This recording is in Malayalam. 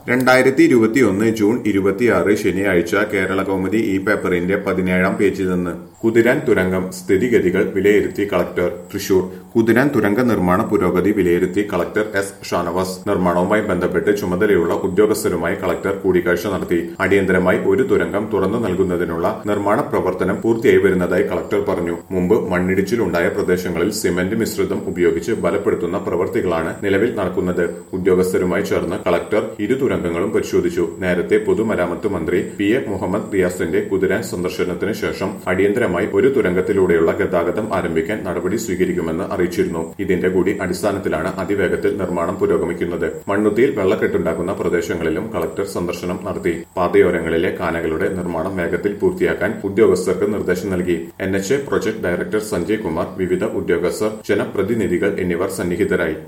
രണ്ടായിരത്തി ഇരുപത്തിയൊന്ന് ജൂൺ ഇരുപത്തിയാറ് ശനിയാഴ്ച കേരള കൗമുദി ഈ പേപ്പറിന്റെ പതിനേഴാം പേജിൽ നിന്ന് കുതിരാൻ തുരങ്കം സ്ഥിതിഗതികൾ വിലയിരുത്തി കളക്ടർ തൃശൂർ കുതിരാൻ തുരങ്ക നിർമ്മാണ പുരോഗതി വിലയിരുത്തി കളക്ടർ എസ് ഷാനവാസ് നിർമ്മാണവുമായി ബന്ധപ്പെട്ട് ചുമതലയുള്ള ഉദ്യോഗസ്ഥരുമായി കളക്ടർ കൂടിക്കാഴ്ച നടത്തി അടിയന്തരമായി ഒരു തുരങ്കം തുറന്നു നൽകുന്നതിനുള്ള നിർമ്മാണ പ്രവർത്തനം പൂർത്തിയായി വരുന്നതായി കളക്ടർ പറഞ്ഞു മുമ്പ് മണ്ണിടിച്ചിലുണ്ടായ പ്രദേശങ്ങളിൽ സിമന്റ് മിശ്രിതം ഉപയോഗിച്ച് ബലപ്പെടുത്തുന്ന പ്രവൃത്തികളാണ് നിലവിൽ നടക്കുന്നത് ഉദ്യോഗസ്ഥരുമായി ചേർന്ന് കളക്ടർ ഇരു തുരങ്കങ്ങളും പരിശോധിച്ചു നേരത്തെ പൊതുമരാമത്ത് മന്ത്രി പി എ മുഹമ്മദ് റിയാസിന്റെ കുതിരാൻ സന്ദർശനത്തിന് ശേഷം അടിയന്തരമായി ഒരു തുരങ്കത്തിലൂടെയുള്ള ഗതാഗതം ആരംഭിക്കാൻ നടപടി സ്വീകരിക്കുമെന്ന് അറിയിച്ചിരുന്നു ഇതിന്റെ കൂടി അടിസ്ഥാനത്തിലാണ് അതിവേഗത്തിൽ നിർമ്മാണം പുരോഗമിക്കുന്നത് മണ്ണുത്തിയിൽ വെള്ളക്കെട്ടുണ്ടാക്കുന്ന പ്രദേശങ്ങളിലും കളക്ടർ സന്ദർശനം നടത്തി പാതയോരങ്ങളിലെ കാനകളുടെ നിർമ്മാണം വേഗത്തിൽ പൂർത്തിയാക്കാൻ ഉദ്യോഗസ്ഥർക്ക് നിർദ്ദേശം നൽകി N H A project director Sanjay Kumar വിവിധ ഉദ്യോഗസ്ഥർ ജനപ്രതിനിധികൾ എന്നിവർ സന്നിഹിതരായി